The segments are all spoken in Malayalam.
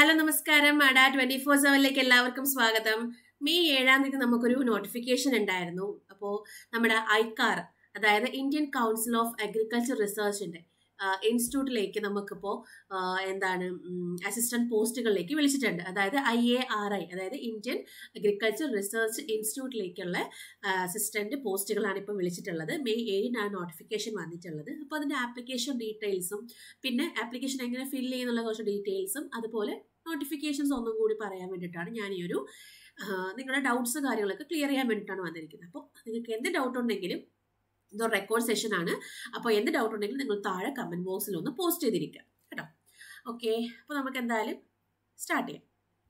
ഹലോ നമസ്കാരം അഡ ട്വന്റി ഫോർ സെവനിലേക്ക് എല്ലാവർക്കും സ്വാഗതം മെയ് ഏഴാം തീയതി നമുക്കൊരു നോട്ടിഫിക്കേഷൻ ഉണ്ടായിരുന്നു അപ്പോൾ നമ്മുടെ ഐക്കാർ അതായത് ഇന്ത്യൻ കൗൺസിൽ ഓഫ് അഗ്രികൾച്ചർ റിസർച്ചിന്റെ ഇൻസ്റ്റിറ്റ്യൂട്ടിലേക്ക് നമുക്കിപ്പോൾ എന്താണ് അസിസ്റ്റന്റ് പോസ്റ്റുകളിലേക്ക് വിളിച്ചിട്ടുണ്ട് അതായത് ഐ എ ആർ ഐ അതായത് ഇന്ത്യൻ അഗ്രികൾച്ചർ റിസർച്ച് ഇൻസ്റ്റിറ്റ്യൂട്ടിലേക്കുള്ള അസിസ്റ്റന്റ് പോസ്റ്റുകളാണ് ഇപ്പോൾ വിളിച്ചിട്ടുള്ളത് മെയ് ഏഴിനാണ് നോട്ടിഫിക്കേഷൻ വന്നിട്ടുള്ളത് അപ്പോൾ അതിൻ്റെ ആപ്ലിക്കേഷൻ ഡീറ്റെയിൽസും പിന്നെ ആപ്ലിക്കേഷൻ എങ്ങനെ ഫില്ല് ചെയ്യുന്നുള്ള കുറച്ച് ഡീറ്റെയിൽസും അതുപോലെ നോട്ടിഫിക്കേഷൻസ് ഒന്നും കൂടി പറയാൻ വേണ്ടിയിട്ടാണ് ഞാൻ ഈ ഒരു നിങ്ങളുടെ ഡൗട്ട്സ് കാര്യങ്ങളൊക്കെ ക്ലിയർ ചെയ്യാൻ വേണ്ടിയിട്ടാണ് വന്നിരിക്കുന്നത് അപ്പോൾ നിങ്ങൾക്ക് എന്ത് ഡൗട്ട് ഉണ്ടെങ്കിലും ഇതൊരു റെക്കോർഡ് സെഷൻ ആണ് അപ്പോൾ എന്ത് ഡൗട്ട് ഉണ്ടെങ്കിലും നിങ്ങൾ താഴെ കമൻറ്റ് ബോക്സിൽ ഒന്ന് പോസ്റ്റ് ചെയ്തിരിക്കുക കേട്ടോ ഓക്കെ അപ്പോൾ നമുക്ക് എന്തായാലും സ്റ്റാർട്ട് ചെയ്യാം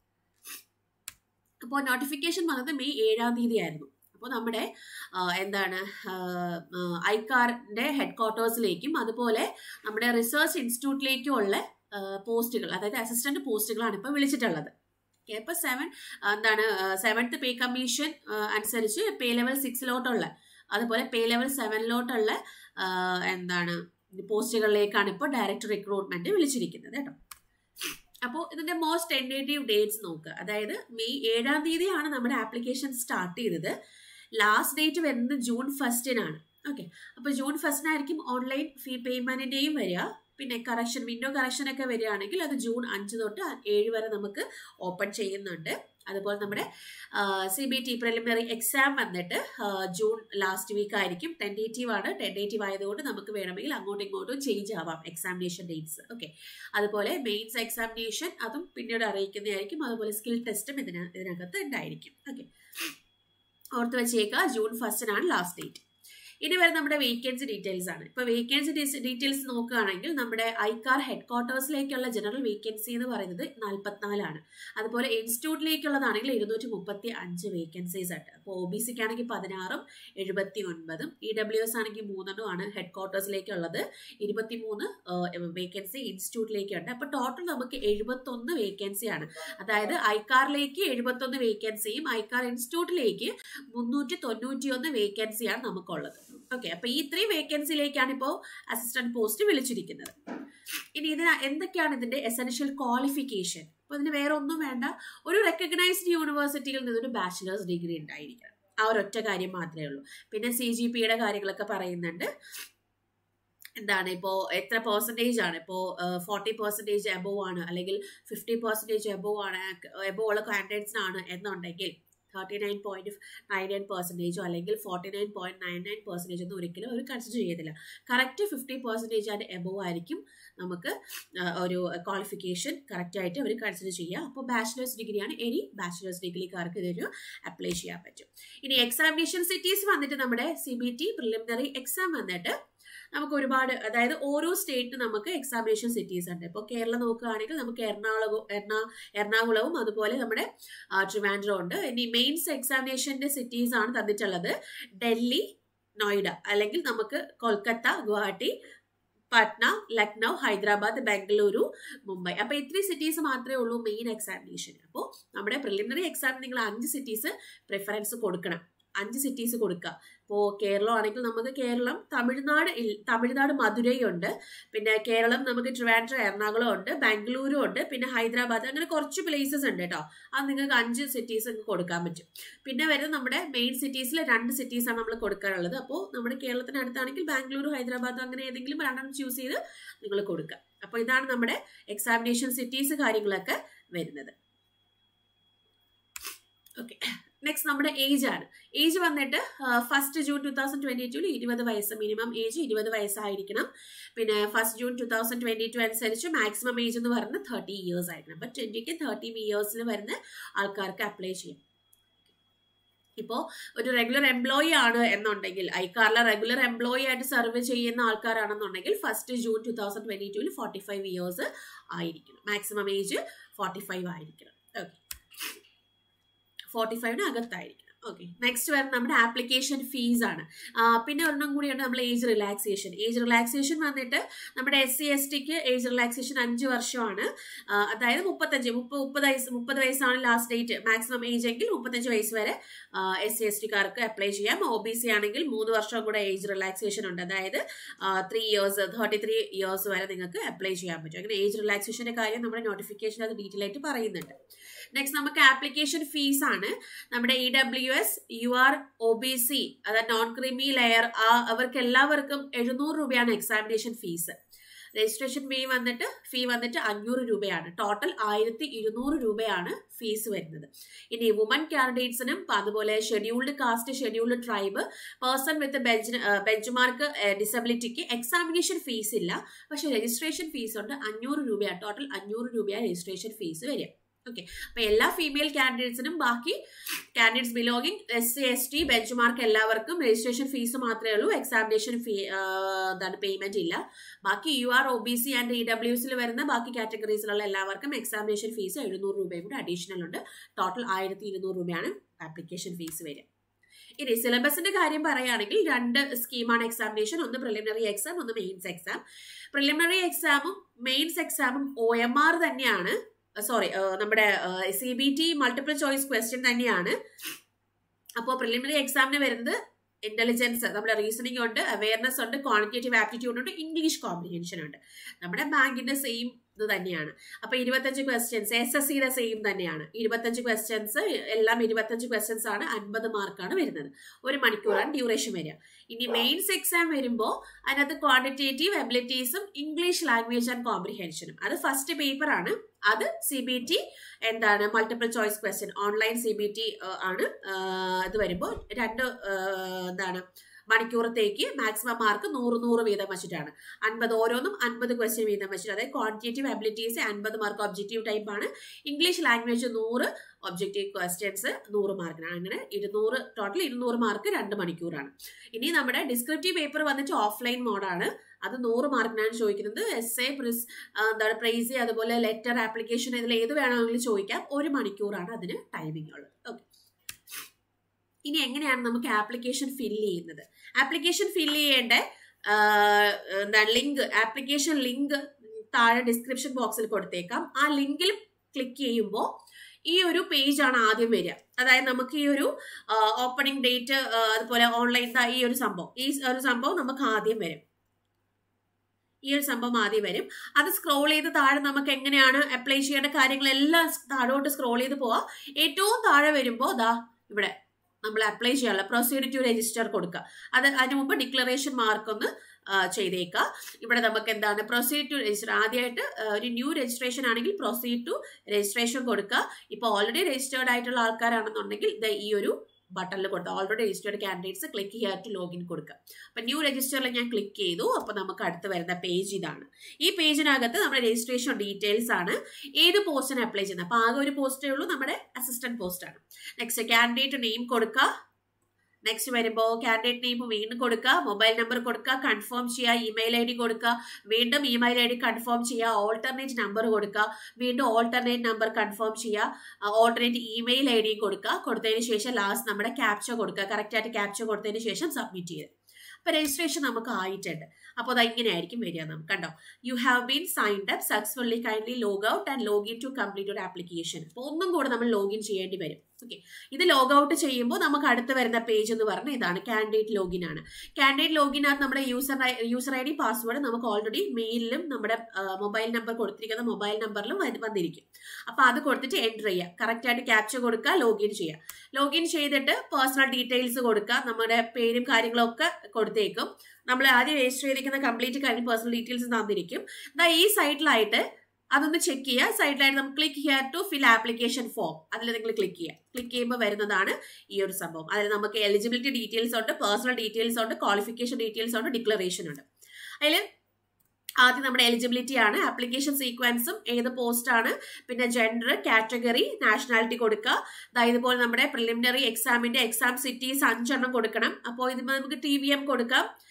അപ്പോൾ നോട്ടിഫിക്കേഷൻ വന്നത് മെയ് ഏഴാം തീയതി ആയിരുന്നു അപ്പോൾ നമ്മുടെ എന്താണ് ഐക്കാറിൻ്റെ ഹെഡ് ക്വാർട്ടേഴ്സിലേക്കും അതുപോലെ നമ്മുടെ റിസർച്ച് ഇൻസ്റ്റിറ്റ്യൂട്ടിലേക്കും ഉള്ള പോസ്റ്റുകൾ അതായത് അസിസ്റ്റന്റ് പോസ്റ്റുകളാണ് ഇപ്പോൾ വിളിച്ചിട്ടുള്ളത് ഓക്കെ അപ്പോൾ സെവൻ എന്താണ് സെവൻത്ത് പേ കമ്മീഷൻ അനുസരിച്ച് പേ ലെവൽ സിക്സിലോട്ടുള്ള അതുപോലെ പേ ലെവൽ സെവനിലോട്ടുള്ള എന്താണ് പോസ്റ്റുകളിലേക്കാണ് ഇപ്പോൾ ഡയറക്റ്റ് റിക്രൂട്ട്മെന്റ് വിളിച്ചിരിക്കുന്നത് കേട്ടോ അപ്പോൾ ഇതിന്റെ മോസ്റ്റ് ടെൻഡേറ്റീവ് ഡേറ്റ്സ് നോക്കുക അതായത് മെയ് ഏഴാം തീയതിയാണ് നമ്മുടെ ആപ്ലിക്കേഷൻ സ്റ്റാർട്ട് ചെയ്തത് ലാസ്റ്റ് ഡേറ്റ് വരുന്നത് ജൂൺ ഫസ്റ്റിനാണ് ഓക്കെ അപ്പോൾ ജൂൺ ഫസ്റ്റിനായിരിക്കും ഓൺലൈൻ ഫീ പേയ്മെന്റിന്റെയും വരിക പിന്നെ കറക്ഷൻ വിൻഡോ കറക്ഷൻ ഒക്കെ വരികയാണെങ്കിൽ അത് ജൂൺ അഞ്ച് തൊട്ട് ഏഴ് വരെ നമുക്ക് ഓപ്പൺ ചെയ്യുന്നുണ്ട് അതുപോലെ നമ്മുടെ C B T preliminary exam വന്നിട്ട് ജൂൺ ലാസ്റ്റ് വീക്ക് ആയിരിക്കും ടെൻഡേറ്റീവ് ആണ് ടെൻഡേറ്റീവ് ആയതുകൊണ്ട് നമുക്ക് വേണമെങ്കിൽ അങ്ങോട്ടും ഇങ്ങോട്ടും ചേഞ്ച് ആവാം എക്സാമിനേഷൻ ഡേറ്റ്സ് ഓക്കെ അതുപോലെ മെയിൻസ് എക്സാമിനേഷൻ അതും പിന്നീട് അറിയിക്കുന്നതായിരിക്കും അതുപോലെ സ്കിൽ ടെസ്റ്റും ഇതിന് ഇതിനകത്ത് ഉണ്ടായിരിക്കും ഓക്കെ ഓർത്ത് വെച്ചേക്കുക ജൂൺ ഫസ്റ്റിനാണ് ലാസ്റ്റ് ഡേറ്റ് ഇനി വരെ നമ്മുടെ വേക്കൻസി ഡീറ്റെയിൽസ് ആണ് ഇപ്പൊ വേക്കൻസി ഡീറ്റെയിൽസ് നോക്കുകയാണെങ്കിൽ നമ്മുടെ ഐക്കാർ ഹെഡ് ക്വാർട്ടേഴ്സിലേക്കുള്ള ജനറൽ വേക്കൻസി എന്ന് പറയുന്നത് നാൽപ്പത്തിനാലാണ് അതുപോലെ ഇൻസ്റ്റിറ്റ്യൂട്ടിലേക്കുള്ളതാണെങ്കിൽ ഇരുന്നൂറ്റി മുപ്പത്തി അഞ്ച് വേക്കൻസീസ് ഉണ്ട് അപ്പോൾ ഒ ബി സിക്ക് ആണെങ്കിൽ പതിനാറും എഴുപത്തി ഒൻപതും ഇ ഡബ്ല്യു എസ് ആണെങ്കിൽ മൂന്നെണ്ണമാണ് ഹെഡ് ക്വാർട്ടേഴ്സിലേക്കുള്ളത് ഇരുപത്തി മൂന്ന് വേക്കൻസി ഇൻസ്റ്റിറ്റ്യൂട്ടിലേക്കുണ്ട് അപ്പോൾ ടോട്ടൽ നമുക്ക് എഴുപത്തൊന്ന് വേക്കൻസിയാണ് അതായത് ഐക്കാറിലേക്ക് എഴുപത്തൊന്ന് വേക്കൻസിയും ഐക്കാർ ഇൻസ്റ്റിറ്റ്യൂട്ടിലേക്ക് മുന്നൂറ്റി തൊണ്ണൂറ്റിയൊന്ന് വേക്കൻസിയാണ് നമുക്കുള്ളത് ഓക്കെ അപ്പൊ ഈ ഇത്രയും വേക്കൻസിയിലേക്കാണ് ഇപ്പോൾ അസിസ്റ്റന്റ് പോസ്റ്റ് വിളിച്ചിരിക്കുന്നത് ഇനി ഇതിന് എന്തൊക്കെയാണ് ഇതിന്റെ എസെൻഷ്യൽ ക്വാളിഫിക്കേഷൻ അപ്പൊ ഇതിന് വേറെ ഒന്നും വേണ്ട ഒരു റെക്കഗ്നൈസ്ഡ് യൂണിവേഴ്സിറ്റിയിൽ നിന്നൊരു ബാച്ചിലേഴ്സ് ഡിഗ്രി ഉണ്ടായിരിക്കണം ആ ഒരൊറ്റ കാര്യം മാത്രമേ ഉള്ളൂ പിന്നെ സി ജി പിയുടെ കാര്യങ്ങളൊക്കെ പറയുന്നുണ്ട് എന്താണ് ഇപ്പോൾ എത്ര പെർസെൻറ്റേജ് ആണ് ഇപ്പോൾ ഫോർട്ടി പെർസെൻറ്റേജ് എബോവ് ആണ് അല്ലെങ്കിൽ ഫിഫ്റ്റി പെർസെൻറ്റേജ് എബോവ് ആണ് എബോവ് ഉള്ള കാൻഡിഡേറ്റ്സിനാണ് എന്നുണ്ടെങ്കിൽ thirty nine point nine nine പെർസെൻറ്റേജോ അല്ലെങ്കിൽ forty nine point nine nine percentage ഒന്നും ഒരിക്കലും അവർ കൺസിഡർ ചെയ്യത്തില്ല correct fifty percentage and above ആയിരിക്കും നമുക്ക് ഒരു ക്വാളിഫിക്കേഷൻ കറക്റ്റായിട്ട് അവർ കൺസിഡർ ചെയ്യുക അപ്പോൾ ബാച്ചിലേഴ്സ് ഡിഗ്രിയാണ് എനി ബാച്ചിലേഴ്സ് ഡിഗ്രിക്കാർക്ക് ഇതൊരു അപ്ലൈ ചെയ്യാൻ പറ്റും ഇനി എക്സാമിനേഷൻ സിറ്റീസ് വന്നിട്ട് നമ്മുടെ C B T preliminary exam വന്നിട്ട് നമുക്ക് ഒരുപാട് അതായത് ഓരോ സ്റ്റേറ്റിനും നമുക്ക് എക്സാമിനേഷൻ സിറ്റീസ് ഉണ്ട് ഇപ്പോൾ കേരളം നോക്കുകയാണെങ്കിൽ നമുക്ക് എറണാകുളവും എറണാ എറണാകുളവും അതുപോലെ നമ്മുടെ ട്രിവാൻഡ്രം ഉണ്ട് ഇനി മെയിൻസ് എക്സാമിനേഷന്റെ സിറ്റീസ് ആണ് തന്നിട്ടുള്ളത് ഡൽഹി നോയിഡ അല്ലെങ്കിൽ നമുക്ക് കൊൽക്കത്ത ഗുവാഹട്ടി പട്ന ലക്നൗ ഹൈദരാബാദ് ബംഗളൂരു മുംബൈ അപ്പൊ ഇത്രയും സിറ്റീസ് മാത്രമേ ഉള്ളൂ മെയിൻ എക്സാമിനേഷൻ അപ്പോൾ നമ്മുടെ പ്രിലിമിനറി എക്സാമിന് നിങ്ങൾ അഞ്ച് സിറ്റീസ് പ്രിഫറൻസ് കൊടുക്കണം അഞ്ച് സിറ്റീസ് കൊടുക്കുക ഇപ്പോൾ കേരളം ആണെങ്കിൽ നമുക്ക് കേരളം തമിഴ്നാട് തമിഴ്നാട് മധുരയുണ്ട് പിന്നെ കേരളം നമുക്ക് ട്രിവാൻഡ്രം എറണാകുളം ഉണ്ട് ബാംഗ്ലൂരും ഉണ്ട് പിന്നെ ഹൈദരാബാദ് അങ്ങനെ കുറച്ച് പ്ലേസസ് ഉണ്ട് കേട്ടോ അത് നിങ്ങൾക്ക് അഞ്ച് സിറ്റീസ് നിങ്ങൾക്ക് കൊടുക്കാൻ പറ്റും പിന്നെ വരുന്നത് നമ്മുടെ മെയിൻ സിറ്റീസിൽ രണ്ട് സിറ്റീസാണ് നമ്മൾ കൊടുക്കാനുള്ളത് അപ്പോൾ നമ്മുടെ കേരളത്തിന് അടുത്താണെങ്കിൽ ബാംഗ്ലൂർ ഹൈദരാബാദ് അങ്ങനെ ഏതെങ്കിലും രണ്ടെണ്ണം ചൂസ് ചെയ്ത് നിങ്ങൾ കൊടുക്കുക അപ്പോൾ ഇതാണ് നമ്മുടെ എക്സാമിനേഷൻ സിറ്റീസ് കാര്യങ്ങളൊക്കെ വരുന്നത് ഓക്കെ നെക്സ്റ്റ് നമ്മുടെ ഏജ് ആണ് ഏജ് വന്നിട്ട് first June two thousand twenty ടുവിൽ ഇരുപത് വയസ്സ് മിനിമം ഏജ് ഇരുപത് വയസ്സായിരിക്കണം പിന്നെ first June two thousand twenty two അനുസരിച്ച് മാക്സിമം ഏജ് എന്ന് പറയുന്നത് തേർട്ടി ഇയേഴ്സ് ആയിരിക്കണം അപ്പം ട്വന്റിക്ക് തേർട്ടി ഇയേഴ്സിൽ വരുന്ന ആൾക്കാർക്ക് അപ്ലൈ ചെയ്യാം ഇപ്പോൾ ഒരു റെഗുലർ എംപ്ലോയി ആണ് എന്നുണ്ടെങ്കിൽ ഐക്കാറിലെ റെഗുലർ എംപ്ലോയി ആയിട്ട് സർവ് ചെയ്യുന്ന ആൾക്കാരാണെന്നുണ്ടെങ്കിൽ first June two thousand twenty ടുവിൽ ഫോർട്ടി ഫൈവ് ഇയേഴ്സ് ആയിരിക്കണം മാക്സിമം ഏജ് ഫോർട്ടി ഫൈവ് ആയിരിക്കണം ഓക്കെ ഫോർട്ടി ഫൈവിന് അകത്തായിരിക്കണം ഓക്കെ നെക്സ്റ്റ് വരുന്നത് നമ്മുടെ ആപ്ലിക്കേഷൻ ഫീസ് ആണ് ആ, പിന്നെ ഒരെണ്ണം കൂടിയുണ്ട് നമ്മൾ ഏജ് റിലാക്സേഷൻ ഏജ് റിലാക്സേഷൻ വന്നിട്ട് നമ്മുടെ എസ് സി എസ് ടിക്ക് ഏജ് റിലാക്സേഷൻ അഞ്ച് വർഷമാണ് ആ, അതായത് മുപ്പത്തഞ്ച് മുപ്പത് മുപ്പത് വയസ്സ് മുപ്പത് വയസ്സാണ് ലാസ്റ്റ് ഡേറ്റ് മാക്സിമം ഏജ് എങ്കിൽ മുപ്പത്തഞ്ച് വയസ്സ് വരെ എസ് സി എസ് ടിക്കാർക്ക് അപ്ലൈ ചെയ്യാം ഒ ബി സി ആണെങ്കിൽ മൂന്ന് വർഷം കൂടെ ഏജ് റിലാക്സേഷൻ ഉണ്ട് അതായത് three years thirty three years വരെ നിങ്ങൾക്ക് അപ്ലൈ ചെയ്യാൻ പറ്റും അങ്ങനെ ഏജ് റിലാക്സേഷന്റെ കാര്യം നമ്മുടെ നോട്ടിഫിക്കേഷൻ അത് ഡീറ്റെയിൽ ആയിട്ട് പറയുന്നുണ്ട് നെക്സ്റ്റ് നമുക്ക് ആപ്ലിക്കേഷൻ ഫീസ് ആണ് നമ്മുടെ E W S U R O B C അതായത് നോൺ ക്രീമി ലെയർ ആ അവർക്ക് എല്ലാവർക്കും എഴുന്നൂറ് രൂപയാണ് എക്സാമിനേഷൻ ഫീസ് രജിസ്ട്രേഷൻ ഫീ വന്നിട്ട് ഫീ വന്നിട്ട് അഞ്ഞൂറ് രൂപയാണ് ടോട്ടൽ ആയിരത്തി ഇരുന്നൂറ് രൂപയാണ് ഫീസ് വരുന്നത് ഇനി വുമൻ കാൻഡിഡേറ്റ്സിനും അതുപോലെ scheduled caste scheduled tribe person with bench benchmark ഡിസബിലിറ്റിക്ക് എക്സാമിനേഷൻ ഫീസ് ഇല്ല പക്ഷെ രജിസ്ട്രേഷൻ ഫീസ് ഉണ്ട് അഞ്ഞൂറ് രൂപയാണ് ടോട്ടൽ അഞ്ഞൂറ് രൂപയാണ് രജിസ്ട്രേഷൻ ഫീസ് വരിക ഓക്കെ അപ്പൊ എല്ലാ ഫീമെയിൽ കാൻഡിഡേറ്റ്സിനും ബാക്കി candidates belonging S C S T benchmark എല്ലാവർക്കും രജിസ്ട്രേഷൻ ഫീസ് മാത്രമേ ഉള്ളൂ എക്സാമിനേഷൻ ഫീ എന്താണ് പേയ്മെന്റ് ഇല്ല ബാക്കി U R O B C and E ഡബ്ല്യുസിൽ വരുന്ന ബാക്കി കാറ്റഗറീസിലുള്ള എല്ലാവർക്കും എക്സാമിനേഷൻ ഫീസ് എഴുന്നൂറ് രൂപയും കൂടി അഡീഷണൽ ഉണ്ട് ടോട്ടൽ ആയിരത്തി ഇരുന്നൂറ് രൂപയാണ് ആപ്ലിക്കേഷൻ ഫീസ് വരിക ഇനി സിലബസിന്റെ കാര്യം പറയുകയാണെങ്കിൽ രണ്ട് സ്കീമാണ് എക്സാമിനേഷൻ ഒന്ന് പ്രിലിമിനറി എക്സാം ഒന്ന് മെയിൻസ് എക്സാം പ്രിലിമിനറി എക്സാമും മെയിൻസ് എക്സാമും ഒ എം ആർ തന്നെയാണ് സോറി നമ്മുടെ C B T multiple choice question തന്നെയാണ് അപ്പോൾ പ്രിലിമിനറി എക്സാമിന് വരുന്നത് ഇന്റലിജൻസ് നമ്മുടെ റീസണിംഗ് ഉണ്ട് അവയർനെസ് ഉണ്ട് ക്വാണ്ടിറ്റേറ്റീവ് ആപ്റ്റിറ്റ്യൂഡ് ഉണ്ട് ഇംഗ്ലീഷ് കോമ്പ്രിഹെൻഷൻ ഉണ്ട് നമ്മുടെ ബാങ്കിന്റെ സെയിം ഇത് തന്നെയാണ് അപ്പൊ ഇരുപത്തഞ്ച് ക്വസ്റ്റ്യൻസ് എസ് എസ് സിയുടെ സെയിം തന്നെയാണ് ഇരുപത്തഞ്ച് ക്വസ്റ്റ്യൻസ് എല്ലാം ഇരുപത്തഞ്ച് ക്വസ്റ്റ്യൻസ് ആണ് അൻപത് മാർക്കാണ് വരുന്നത് ഒരു മണിക്കൂറാണ് ഡ്യൂറേഷൻ വരിക ഇനി മെയിൻസ് എക്സാം വരുമ്പോൾ അതിനകത്ത് ക്വാണ്ടിറ്റേറ്റീവ് എബിലിറ്റീസും ഇംഗ്ലീഷ് ലാംഗ്വേജ് ആൻഡ് കോംപ്രിഹെൻഷനും അത് ഫസ്റ്റ് പേപ്പർ ആണ് അത് സി ബി ടി എന്താണ് multiple choice question online C B T ആണ് ഇത് വരുമ്പോൾ രണ്ട് എന്താണ് മണിക്കൂറത്തേക്ക് മാക്സിമം മാർക്ക് നൂറ് നൂറ് വീതം വെച്ചിട്ടാണ് അൻപത് ഓരോന്നും അൻപത് ക്വസ്റ്റ്യൻ വീതം വെച്ചിട്ട് അതായത് ക്വാണ്ടിറ്റേറ്റീവ് അബിലിറ്റീസ് അൻപത് മാർക്ക് ഒബ്ജക്റ്റീവ് ടൈപ്പ് ആണ് ഇംഗ്ലീഷ് ലാംഗ്വേജ് നൂറ് ഒബ്ജക്റ്റീവ് ക്വസ്റ്റ്യൻസ് നൂറ് മാർക്കിനാണ് അങ്ങനെ ഇരുന്നൂറ് ടോട്ടൽ ഇരുന്നൂറ് മാർക്ക് രണ്ട് മണിക്കൂറാണ് ഇനി നമ്മുടെ ഡിസ്ക്രിപ്റ്റീവ് പേപ്പർ വന്നിട്ട് ഓഫ്ലൈൻ മോഡാണ് അത് നൂറ് മാർക്കിനാണ് ചോദിക്കുന്നത് എസ് എ പ്രിസ് എന്താണ് പ്രൈസി അതുപോലെ ലെറ്റർ ആപ്ലിക്കേഷൻ ഇതിൽ ഏത് വേണമെങ്കിലും ചോദിക്കാം ഒരു മണിക്കൂറാണ് അതിന് ടൈമിംഗ് ഉള്ളത് ഓക്കെ ഇനി എങ്ങനെയാണ് നമുക്ക് ആപ്ലിക്കേഷൻ ഫില്ല് ചെയ്യുന്നത് ആപ്ലിക്കേഷൻ ഫില്ല് ചെയ്യേണ്ട എന്താണ് ലിങ്ക് ആപ്ലിക്കേഷൻ ലിങ്ക് താഴെ ഡിസ്ക്രിപ്ഷൻ ബോക്സിൽ കൊടുത്തേക്കാം ആ ലിങ്കിൽ ക്ലിക്ക് ചെയ്യുമ്പോൾ ഈ ഒരു പേജ് ആണ് ആദ്യം വരിക അതായത് നമുക്ക് ഈ ഒരു ഓപ്പണിംഗ് ഡേറ്റ് അതുപോലെ ഓൺലൈൻ ഈ ഒരു സംഭവം ഈ ഒരു സംഭവം നമുക്ക് ആദ്യം വരും ഈ ഒരു സംഭവം ആദ്യം വരും അത് സ്ക്രോൾ ചെയ്ത് താഴെ നമുക്ക് എങ്ങനെയാണ് അപ്ലൈ ചെയ്യേണ്ട കാര്യങ്ങളെല്ലാം താഴോട്ട് സ്ക്രോൾ ചെയ്ത് പോവാം ഏറ്റവും താഴെ വരുമ്പോൾ ദാ ഇവിടെ നമ്മൾ അപ്ലൈ ചെയ്യാനുള്ള പ്രൊസീഡ് ടു രജിസ്റ്റർ കൊടുക്കുക അത് അതിന് മുമ്പ് ഡിക്ലറേഷൻ മാർക്ക് ഒന്ന് ചെയ്തേക്കുക ഇവിടെ നമുക്ക് എന്താണ് പ്രൊസീഡ് ടു രജിസ്റ്റർ ആദ്യമായിട്ട് ഒരു ന്യൂ രജിസ്ട്രേഷൻ ആണെങ്കിൽ പ്രൊസീഡ് ടു രജിസ്ട്രേഷൻ കൊടുക്കുക ഇപ്പോൾ ഓൾറെഡി രജിസ്റ്റേർഡ് ആയിട്ടുള്ള ആൾക്കാരാണെന്നുണ്ടെങ്കിൽ ഈ ഒരു ബട്ടണിൽ കൊടുത്തു ഓൾറെഡി രജിസ്റ്റേർഡ് കാൻഡിഡേറ്റ്സ് ക്ലിക്ക് ചെയ്യാൻ ടു ലോഗിൻ കൊടുക്കുക അപ്പം ന്യൂ രജിസ്റ്ററിൽ ഞാൻ ക്ലിക്ക് ചെയ്തു അപ്പോൾ നമുക്ക് അടുത്ത് വരുന്ന പേജ് ഇതാണ് ഈ പേജിനകത്ത് നമ്മുടെ രജിസ്ട്രേഷൻ ഡീറ്റെയിൽസ് ആണ് ഏത് പോസ്റ്റിന് അപ്ലൈ ചെയ്യുന്നത് അപ്പോൾ ആകെ ഒരു പോസ്റ്റേ ഉള്ളൂ നമ്മുടെ അസിസ്റ്റന്റ് പോസ്റ്റ് ആണ് നെക്സ്റ്റ് കാൻഡിഡേറ്റ് നെയിം കൊടുക്കുക നെക്സ്റ്റ് വരുമ്പോൾ കാൻഡിഡേറ്റ് നെയിം വീണ്ടും കൊടുക്കുക മൊബൈൽ നമ്പർ കൊടുക്കുക കൺഫേം ചെയ്യുക ഇമെയിൽ ഐ ഡി കൊടുക്കുക വീണ്ടും ഇമെയിൽ ഐ ഡി കൺഫേം ചെയ്യുക ഓൾട്ടർനേറ്റ് നമ്പർ കൊടുക്കുക വീണ്ടും ഓൾട്ടർനേറ്റ് നമ്പർ കൺഫേം ചെയ്യുക ഓൾട്ടർനേറ്റ് ഇമെയിൽ ഐ ഡി കൊടുക്കുക കൊടുത്തതിന് ശേഷം ലാസ്റ്റ് നമ്മുടെ ക്യാപ്ചർ കൊടുക്കുക കറക്റ്റായിട്ട് ക്യാപ്ചർ കൊടുത്തതിന് ശേഷം സബ്മിറ്റ് ചെയ്യുക അപ്പോൾ രജിസ്ട്രേഷൻ നമുക്ക് ആയിട്ടുണ്ട് അപ്പോൾ അത് ഇങ്ങനെയായിരിക്കും വരിക നമുക്ക് കണ്ടോ you have been signed up successfully kindly log out and login to complete ഒരു ആപ്ലിക്കേഷൻ അപ്പോൾ ഒന്നും കൂടെ നമ്മൾ ലോഗിൻ ചെയ്യേണ്ടി വരും ഓക്കെ ഇത് ലോഗ് ഔട്ട് ചെയ്യുമ്പോൾ നമുക്ക് അടുത്ത് വരുന്ന പേജ് എന്ന് പറഞ്ഞാൽ ഇതാണ് കാൻഡിഡേറ്റ് ലോഗിൻ ആണ് കാൻഡിഡേറ്റ് ലോഗിനകത്ത് നമ്മുടെ user user I D password നമുക്ക് ഓൾറെഡി മെയിലിലും നമ്മുടെ മൊബൈൽ നമ്പർ കൊടുത്തിരിക്കുന്ന മൊബൈൽ നമ്പറിലും വന്നിരിക്കും അപ്പോൾ അത് കൊടുത്തിട്ട് എൻ്റർ ചെയ്യുക കറക്റ്റായിട്ട് ക്യാപ്ചർ കൊടുക്കുക ലോഗിൻ ചെയ്യുക ലോഗിൻ ചെയ്തിട്ട് പേഴ്സണൽ ഡീറ്റെയിൽസ് കൊടുക്കുക നമ്മുടെ പേരും കാര്യങ്ങളൊക്കെ കൊടുത്തേക്കും നമ്മൾ ആദ്യം രജിസ്റ്റർ ചെയ്തിരിക്കുന്ന കംപ്ലീറ്റ് കാര്യം പേഴ്സണൽ ഡീറ്റെയിൽസ് തന്നിരിക്കും ദാ ഈ സൈറ്റിലായിട്ട് അതൊന്ന് ചെക്ക് ചെയ്യുക സൈഡിലായിട്ട് നമുക്ക് click here to fill application form അതിൽ നിങ്ങൾ ക്ലിക്ക് ചെയ്യുക ക്ലിക്ക് ചെയ്യുമ്പോൾ വരുന്നതാണ് ഈ ഒരു സംഭവം അതിൽ നമുക്ക് എലിജിബിലിറ്റി ഡീറ്റെയിൽസ് ഉണ്ട് പേഴ്സണൽ ഡീറ്റെയിൽസ് ഉണ്ട് ക്വാളിഫിക്കേഷൻ ഡീറ്റെയിൽസ് ഉണ്ട് ഡിക്ലറേഷൻ ഉണ്ട് അതിൽ ആദ്യം നമ്മുടെ എലിജിബിലിറ്റി ആണ് ആപ്ലിക്കേഷൻ സീക്വൻസും ഏത് പോസ്റ്റ് ആണ് പിന്നെ ജെൻഡർ കാറ്റഗറി നാഷണാലിറ്റി കൊടുക്കുക അതായത് ഇതുപോലെ നമ്മുടെ പ്രിലിമിനറി എക്സാമിന്റെ എക്സാം സിറ്റീസ് അഞ്ചെണ്ണം കൊടുക്കണം അപ്പോൾ ഇതിപ്പോൾ നമുക്ക് ടി വി എം കൊടുക്കാം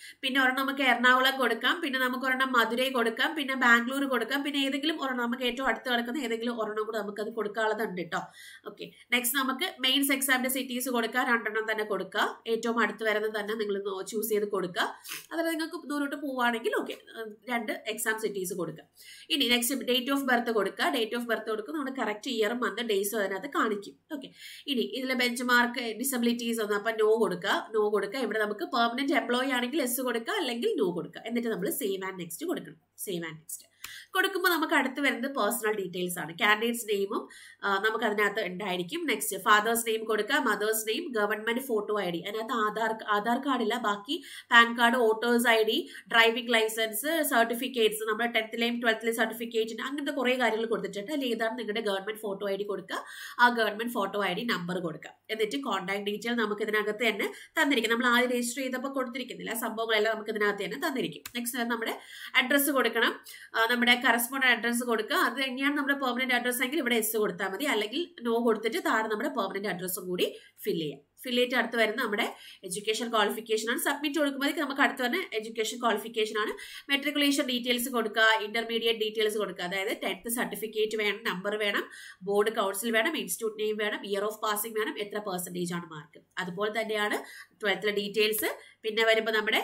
പിന്നെ ഒരെണ്ണം നമുക്ക് എറണാകുളം കൊടുക്കാം പിന്നെ നമുക്ക് ഒരെണ്ണം മധുരൈ കൊടുക്കാം പിന്നെ ബാംഗ്ലൂർ കൊടുക്കാം പിന്നെ ഏതെങ്കിലും ഒരെണ്ണം നമുക്ക് ഏറ്റവും അടുത്ത് കിടക്കുന്ന ഏതെങ്കിലും ഒരെണ്ണം കൂടെ നമുക്ക് അത് കൊടുക്കാനുള്ളതുണ്ട് കേട്ടോ ഓക്കെ നെക്സ്റ്റ് നമുക്ക് മെയിൻസ് എക്സാമിന്റെ സിറ്റീസ് കൊടുക്കുക രണ്ടെണ്ണം തന്നെ കൊടുക്കുക ഏറ്റവും അടുത്ത് വരുന്നത് തന്നെ നിങ്ങൾ ചൂസ് ചെയ്ത് കൊടുക്കുക അതായത് നിങ്ങൾക്ക് ദൂരോട്ട് പോവുകയാണെങ്കിൽ ഓക്കെ രണ്ട് എക്സാം സിറ്റീസ് കൊടുക്കുക ഇനി നെക്സ്റ്റ് ഡേറ്റ് ഓഫ് ബർത്ത് കൊടുക്കുക ഡേറ്റ് ഓഫ് ബർത്ത് കൊടുക്കുക നമ്മുടെ കറക്റ്റ് ഇയർ മന്ത് ഡേയ്സും അതിനകത്ത് കാണിക്കും ഓക്കെ ഇനി ഇതിലെ ബെഞ്ച് മാർക്ക് ഡിസബിലിറ്റീസ് ഒന്ന് അപ്പം നോ കൊടുക്കുക നോ കൊടുക്കുക ഇവിടെ നമുക്ക് പെർമനന്റ് എംപ്ലോയി ആണെങ്കിൽ എസ് കൊടുക്കുക അല്ലെങ്കിൽ നോ കൊടുക്കുക എന്നിട്ട് നമ്മൾ സേവ് ആൻഡ് നെക്സ്റ്റ് കൊടുക്കണം സേവ് ആൻഡ് നെക്സ്റ്റ് കൊടുക്കുമ്പോൾ നമുക്ക് അടുത്ത് വരുന്നത് പേഴ്സണൽ ഡീറ്റെയിൽസ് ആണ് കാൻഡിഡേറ്റ്സ് നെയിമും നമുക്ക് അതിനകത്ത് ഉണ്ടായിരിക്കും നെക്സ്റ്റ് ഫാദേഴ്സ് നെയിം കൊടുക്കുക mother's name government photo I D അതിനകത്ത് ആധാർ ആധാർ കാർഡില്ല ബാക്കി PAN card voter's I D driving licence certificates നമ്മുടെ ടെൻത്തിലെയും ട്വൽത്തിലെയും സർട്ടിഫിക്കറ്റിന് അങ്ങനത്തെ കുറേ കാര്യങ്ങൾ കൊടുത്തിട്ടുണ്ട് അതിൽ ഏതാണ് നിങ്ങളുടെ ഗവൺമെന്റ് ഫോട്ടോ ഐ ഡി കൊടുക്കുക ആ government photo I D number കൊടുക്കുക എന്നിട്ട് കോൺടാക്ട് ഡീറ്റെയിൽ നമുക്ക് ഇതിനകത്ത് തന്നെ തന്നിരിക്കും നമ്മൾ ആദ്യം രജിസ്റ്റർ ചെയ്തപ്പോൾ കൊടുത്തിരിക്കുന്നില്ല സംഭവങ്ങളെല്ലാം നമുക്ക് ഇതിനകത്ത് തന്നെ തന്നിരിക്കും നെക്സ്റ്റ് നമ്മുടെ അഡ്രസ്സ് കൊടുക്കണം നമ്മുടെ കറസ്പോണ്ടന്റ് അഡ്രസ്സ് കൊടുക്കുക അത് തന്നെയാണ് നമ്മുടെ പെർമനന്റ് അഡ്രസ്സ് എങ്കിൽ ഇവിടെ എസ് കൊടുത്താൽ മതി അല്ലെങ്കിൽ നോ കൊടുത്തിട്ട് താഴെ നമ്മുടെ പെർമനന്റ് അഡ്രസ്സും കൂടി ഫില്ല് ചെയ്യാം ഫില്ല് ചെയ്തിട്ട് അടുത്ത് വരുന്ന നമ്മുടെ എഡ്യൂക്കേഷൻ ക്വാളിഫിക്കേഷൻ ആണ് സബ്മിറ്റ് കൊടുക്കുമ്പോഴേക്ക് നമുക്ക് അടുത്ത് വരുന്ന എഡ്യൂക്കേഷൻ ക്വാളിഫിക്കേഷൻ ആണ് മെട്രിക്കുലേഷൻ ഡീറ്റെയിൽസ് കൊടുക്കുക ഇന്റർമീഡിയറ്റ് ഡീറ്റെയിൽസ് കൊടുക്കുക അതായത് ടെൻത്ത് സർട്ടിഫിക്കറ്റ് വേണം നമ്പർ വേണം ബോർഡ് കൗൺസിൽ വേണം ഇൻസ്റ്റിറ്റ്യൂട്ട് നെയിം വേണം ഇയർ ഓഫ് പാസിംഗ് വേണം എത്ര പെർസെൻറ്റേജ് ആണ് മാർക്ക് അതുപോലെ തന്നെയാണ് ട്വൽത്തിലെ ഡീറ്റെയിൽസ് പിന്നെ വരുമ്പോൾ നമ്മുടെ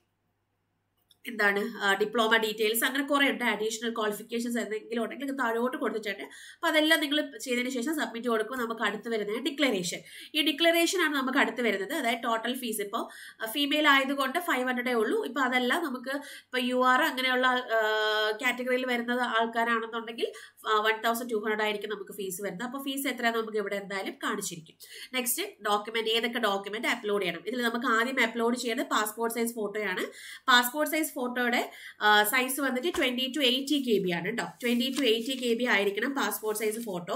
എന്താണ് ഡിപ്ലോമ ഡീറ്റെയിൽസ് അങ്ങനെ കുറേ ഉണ്ട് അഡീഷണൽ ക്വാളിഫിക്കേഷൻസ് എന്തെങ്കിലും ഉണ്ടെങ്കിൽ താഴോട്ട് കൊടുത്തിട്ടുണ്ട് അപ്പോൾ അതെല്ലാം നിങ്ങൾ ചെയ്തതിന് ശേഷം സബ്മിറ്റ് കൊടുക്കുമ്പോൾ നമുക്ക് അടുത്ത് വരുന്നത് ഡിക്ലറേഷൻ ഈ ഡിക്ലറേഷൻ ആണ് നമുക്ക് അടുത്ത് വരുന്നത് അതായത് ടോട്ടൽ ഫീസ് ഇപ്പോൾ ഫീമെയിൽ ആയതുകൊണ്ട് ഫൈവ് ഹൺഡ്രഡേ ഉള്ളൂ ഇപ്പോൾ അതല്ല നമുക്ക് ഇപ്പോൾ യു ആർ അങ്ങനെയുള്ള കാറ്റഗറിയിൽ വരുന്നത് ആൾക്കാരാണെന്നുണ്ടെങ്കിൽ വൺ തൗസൻഡ് ടു ഹൺഡ്രഡ് ആയിരിക്കും നമുക്ക് ഫീസ് വരുന്നത് അപ്പോൾ ഫീസ് എത്രയാണ് നമുക്ക് ഇവിടെ എന്തായാലും കാണിച്ചിരിക്കും നെക്സ്റ്റ് ഡോക്യുമെന്റ് ഏതൊക്കെ ഡോക്യുമെന്റ് അപ്ലോഡ് ചെയ്യണം ഇതിൽ നമുക്ക് ആദ്യം അപ്ലോഡ് ചെയ്യേണ്ടത് പാസ്പോർട്ട് സൈസ് ഫോട്ടോയാണ് പാസ്പോർട്ട് സൈസ് ഫോട്ടോയുടെ സൈസ് വന്നിട്ട് twenty to eighty K B ആണ് കേട്ടോ twenty to eighty K B ആയിരിക്കണം passport size photo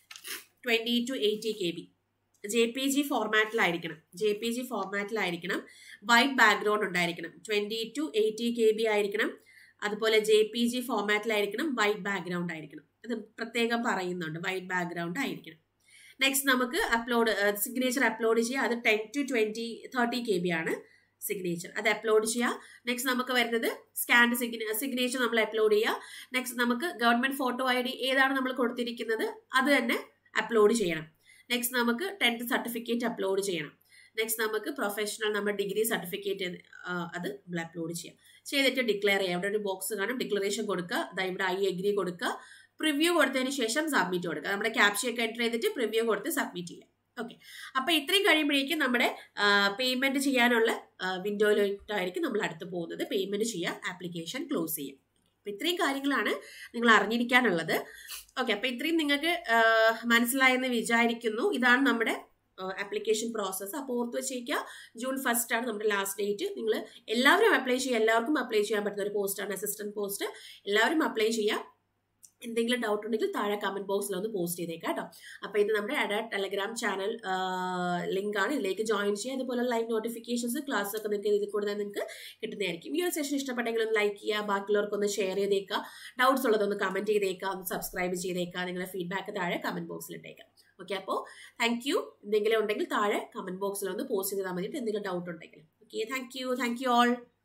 twenty to eighty K B J P G ഫോർമാറ്റിലായിരിക്കണം ജെ പി ജി ഫോർമാറ്റിലായിരിക്കണം വൈറ്റ് ബാക്ക്ഗ്രൗണ്ട് ഉണ്ടായിരിക്കണം twenty to eighty K B ആയിരിക്കണം അതുപോലെ ജെ പി ജി ഫോർമാറ്റിലായിരിക്കണം വൈറ്റ് ബാക്ക്ഗ്രൗണ്ട് ആയിരിക്കണം അത് പ്രത്യേകം പറയുന്നുണ്ട് വൈറ്റ് ബാക്ക്ഗ്രൗണ്ട് ആയിരിക്കണം നെക്സ്റ്റ് നമുക്ക് അപ്ലോഡ് സിഗ്നേച്ചർ അപ്ലോഡ് ചെയ്യുക അത് ten to twenty thirty K B ആണ് സിഗ്നേച്ചർ അത് അപ്ലോഡ് ചെയ്യുക നെക്സ്റ്റ് നമുക്ക് വരുന്നത് സ്കാൻഡ് സിഗ്നേച്ചർ നമ്മൾ അപ്ലോഡ് ചെയ്യുക നെക്സ്റ്റ് നമുക്ക് ഗവൺമെന്റ് ഫോട്ടോ ഐ ഡി ഏതാണ് നമ്മൾ കൊടുത്തിരിക്കുന്നത് അത് തന്നെ അപ്ലോഡ് ചെയ്യണം നെക്സ്റ്റ് നമുക്ക് ടെൻത്ത് സർട്ടിഫിക്കറ്റ് അപ്ലോഡ് ചെയ്യണം നെക്സ്റ്റ് നമുക്ക് പ്രൊഫഷണൽ നമ്മുടെ ഡിഗ്രി സർട്ടിഫിക്കറ്റ് അത് നമ്മൾ അപ്ലോഡ് ചെയ്യാം ചെയ്തിട്ട് ഡിക്ലെയർ ചെയ്യാം അവിടെ ഒരു ബോക്സ് കാണും ഡിക്ലറേഷൻ കൊടുക്കുക അതാ ഇവിടെ ഐ എഗ്രി കൊടുക്കുക പ്രിവ്യൂ കൊടുത്തതിന് ശേഷം സബ്മിറ്റ് കൊടുക്കുക നമ്മുടെ ക്യാപ്ഷയൊക്കെ എൻ്റർ ചെയ്തിട്ട് പ്രിവ്യൂ കൊടുത്ത് സബ്മിറ്റ് ചെയ്യാം ഓക്കെ അപ്പൊ ഇത്രയും കഴിയുമ്പോഴേക്കും നമ്മുടെ പേയ്മെന്റ് ചെയ്യാനുള്ള വിൻഡോയിലോട്ടായിരിക്കും നമ്മൾ അടുത്ത് പോകുന്നത് പേയ്മെന്റ് ചെയ്യുക ആപ്ലിക്കേഷൻ ക്ലോസ് ചെയ്യുക അപ്പൊ ഇത്രയും കാര്യങ്ങളാണ് നിങ്ങൾ അറിഞ്ഞിരിക്കാനുള്ളത് ഓക്കെ അപ്പൊ ഇത്രയും നിങ്ങൾക്ക് മനസ്സിലായെന്ന് വിചാരിക്കുന്നു ഇതാണ് നമ്മുടെ ആപ്ലിക്കേഷൻ പ്രോസസ്സ് അപ്പോൾ ഓർത്ത് വെച്ചേക്കുക ജൂൺ ഫസ്റ്റ് ആണ് നമ്മുടെ ലാസ്റ്റ് ഡേറ്റ് നിങ്ങൾ എല്ലാവരും അപ്ലൈ ചെയ്യുക എല്ലാവർക്കും അപ്ലൈ ചെയ്യാൻ പറ്റുന്ന ഒരു പോസ്റ്റാണ് അസിസ്റ്റന്റ് പോസ്റ്റ് എല്ലാവരും അപ്ലൈ ചെയ്യുക എന്തെങ്കിലും ഡൗട്ട് ഉണ്ടെങ്കിൽ താഴെ കമന്റ് ബോക്സിൽ ഒന്ന് പോസ്റ്റ് ചെയ്തേക്കാം കേട്ടോ അപ്പോൾ ഇത് നമ്മുടെ അഡ ടെലഗ്രാം ചാനൽ ലിങ്ക് ആണ് ഇതിലേക്ക് ജോയിൻ ചെയ്യുക അതുപോലെ ലൈവ് നോട്ടിഫിക്കേഷൻസ് ക്ലാസ് ഒക്കെ നിങ്ങൾക്ക് ഇതിൽ കൂടെ നിങ്ങൾക്ക് കിട്ടുന്നതായിരിക്കും ഈ ഒരു സെഷൻ ഇഷ്ടപ്പെട്ടെങ്കിൽ ഒന്ന് ലൈക്ക് ചെയ്യുക ബാക്കിയുള്ളവർക്ക് ഒന്ന് ഷെയർ ചെയ്തേക്കുക ഡൗട്ട്സ് ഉള്ളതൊന്ന് കമന്റ് ചെയ്തേക്കുക ഒന്ന് സബ്സ്ക്രൈബ് ചെയ്തേക്കുക നിങ്ങളുടെ ഫീഡ്ബാക്ക് താഴെ കമന്റ് ബോക്സിൽ ഇട്ടേക്കാം ഓക്കെ അപ്പോൾ താങ്ക് യു എന്തെങ്കിലും ഉണ്ടെങ്കിൽ താഴെ കമന്റ് ബോക്സിൽ ഒന്ന് പോസ്റ്റ് ചെയ്താൽ മതിയിട്ട് എന്തെങ്കിലും ഡൗട്ട് ഉണ്ടെങ്കിൽ okay thank you thank you all